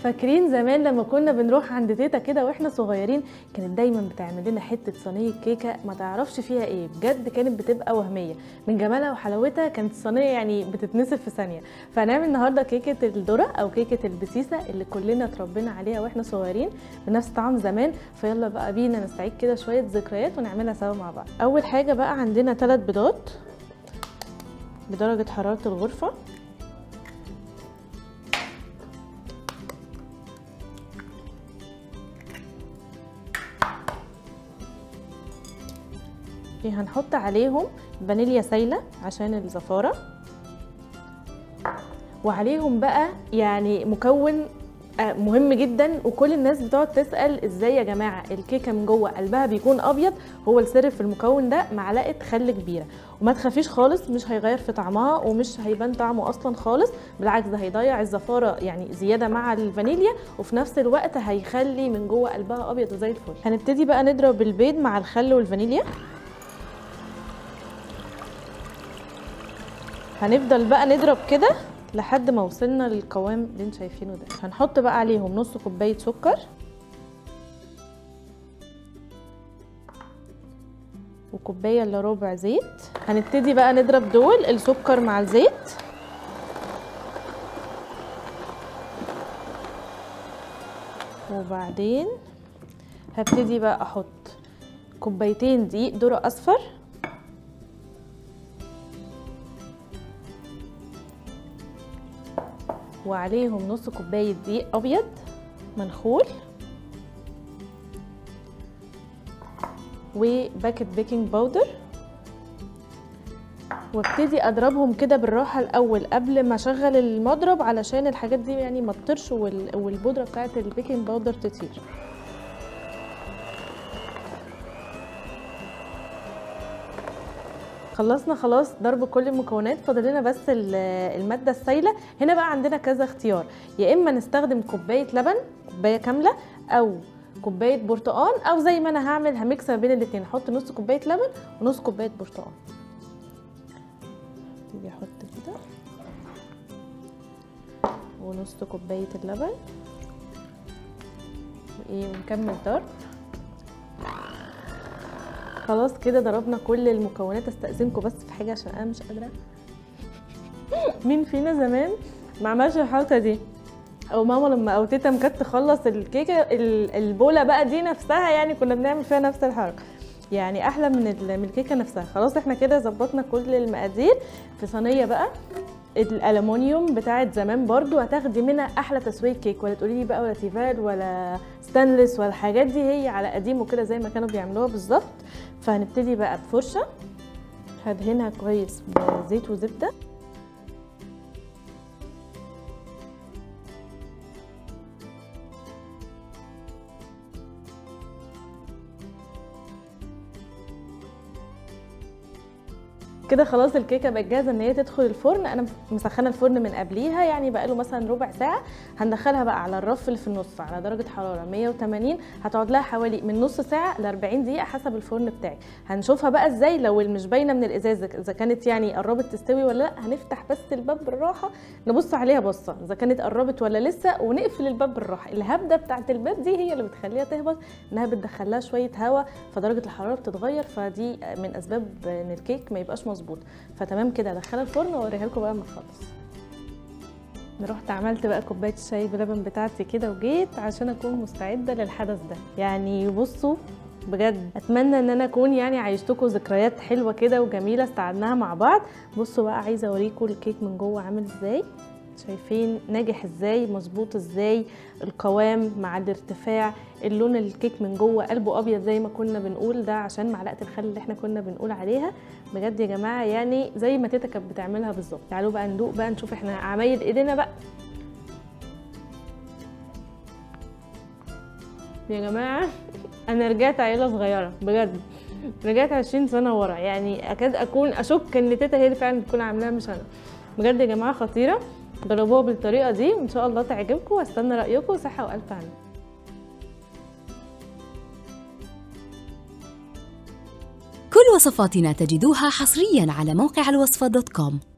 فاكرين زمان لما كنا بنروح عند تيتا كده واحنا صغيرين كانت دايما بتعمل لنا حته صينيه كيكه ما تعرفش فيها ايه بجد كانت بتبقى وهميه من جمالها وحلاوتها كانت الصينيه يعني بتتنسف في ثانيه فهنعمل النهارده كيكه الذره او كيكه البسيسه اللي كلنا اتربينا عليها واحنا صغيرين بنفس طعم زمان فيلا بقى بينا نستعيد كده شويه ذكريات ونعملها سوا مع بعض اول حاجه بقى عندنا ثلاث بيضات بدرجه حراره الغرفه هنحط عليهم فانيليا سايله عشان الزفاره وعليهم بقى يعني مكون مهم جدا وكل الناس بتقعد تسال ازاي يا جماعه الكيكه من جوه قلبها بيكون ابيض هو السر في المكون ده معلقه خل كبيره وما تخافيش خالص مش هيغير في طعمها ومش هيبان طعمه اصلا خالص بالعكس ده هيضيع الزفاره يعني زياده مع الفانيليا وفي نفس الوقت هيخلي من جوه قلبها ابيض وزي الفل هنبتدي بقى نضرب البيض مع الخل والفانيليا هنفضل بقى نضرب كده لحد ما وصلنا للقوام اللي انتوا شايفينه ده هنحط بقى عليهم نص كوبايه سكر وكوبايه الا ربع زيت هنبتدي بقى نضرب دول السكر مع الزيت وبعدين هبتدي بقى احط كوبايتين دقيق ذره اصفر وعليهم نص كوباية دقيق أبيض منخول وباكت بيكنج باودر وابتدي اضربهم كده بالراحه الاول قبل ما اشغل المضرب علشان الحاجات دي يعني ما تطرش والبودره بتاعت البيكنج باودر تطير خلصنا خلاص ضرب كل المكونات فاضل لنا بس الماده السائله هنا بقى عندنا كذا اختيار يا اما نستخدم كوبايه لبن كوبايه كامله او كوبايه برتقان او زي ما انا هعمل هميكس ما بين الاثنين احط نص كوبايه لبن ونص كوبايه برتقان ابتدي احط كده ونص كوبايه اللبن وايه ونكمل ضرب خلاص كده ضربنا كل المكونات استاذنكم بس في حاجه عشان انا مش قادره مين فينا زمان ما عملش الحركه دي او ماما لما او تيتا كانت تخلص الكيكه البوله بقى دي نفسها يعني كنا بنعمل فيها نفس الحركه يعني احلى من من الكيكه نفسها خلاص احنا كده ظبطنا كل المقادير في صينيه بقى الالومنيوم بتاعت زمان برضو هتاخدي منها احلى تسويه كيك ولا تقولي لي بقى ولا تيفال ولا ستانلس ولا الحاجات دي هي على قديمه كده زي ما كانوا بيعملوها بالظبط فهنبتدي بقى بفرشه هدهنها كويس بزيت وزبده كده خلاص الكيكه بقت جاهزه ان هي تدخل الفرن انا مسخنه الفرن من قبليها يعني بقاله مثلا ربع ساعه هندخلها بقى على الرف اللي في النص على درجه حراره 180 هتقعد لها حوالي من نص ساعه ل 40 دقيقه حسب الفرن بتاعك هنشوفها بقى ازاي لو مش باينه من الازاز اذا كانت يعني قربت تستوي ولا لا هنفتح بس الباب بالراحه نبص عليها بصه اذا كانت قربت ولا لسه ونقفل الباب بالراحه الهبده بتاعه الباب دي هي اللي بتخليها تهبط انها بتدخلها شويه هواء فدرجه الحراره بتتغير فدي من اسباب ان الكيك ما يبقاش مظبوط فتمام كده ادخلها الفرن واوريها لكم بقى لما اخلص رحت عملت بقى كوبايه الشاي بلبن بتاعتي كده وجيت عشان اكون مستعده للحدث ده يعني بصوا بجد اتمنى ان انا اكون يعني عيشتكم ذكريات حلوه كده وجميله استعدناها مع بعض بصوا بقى عايزه اوريكم الكيك من جوه عامل ازاي شايفين ناجح ازاي مظبوط ازاي القوام مع الارتفاع اللون الكيك من جوه قلبه ابيض زي ما كنا بنقول ده عشان معلقه الخل اللي احنا كنا بنقول عليها بجد يا جماعه يعني زي ما تيتا كانت بتعملها بالظبط تعالوا بقى ندوق بقى نشوف احنا عمايل ايدينا بقى يا جماعه انا رجعت عيله صغيره بجد رجعت 20 سنه ورا يعني اكاد اكون اشك ان تيتا هي اللي فعلا تكون عاملاها مش انا بجد يا جماعه خطيره جربوها بالطريقه دي وان شاء الله تعجبكم واستنى رايكم صحه والف هنا كل وصفاتنا تجدوها حصريا على موقع الوصفة دوت كوم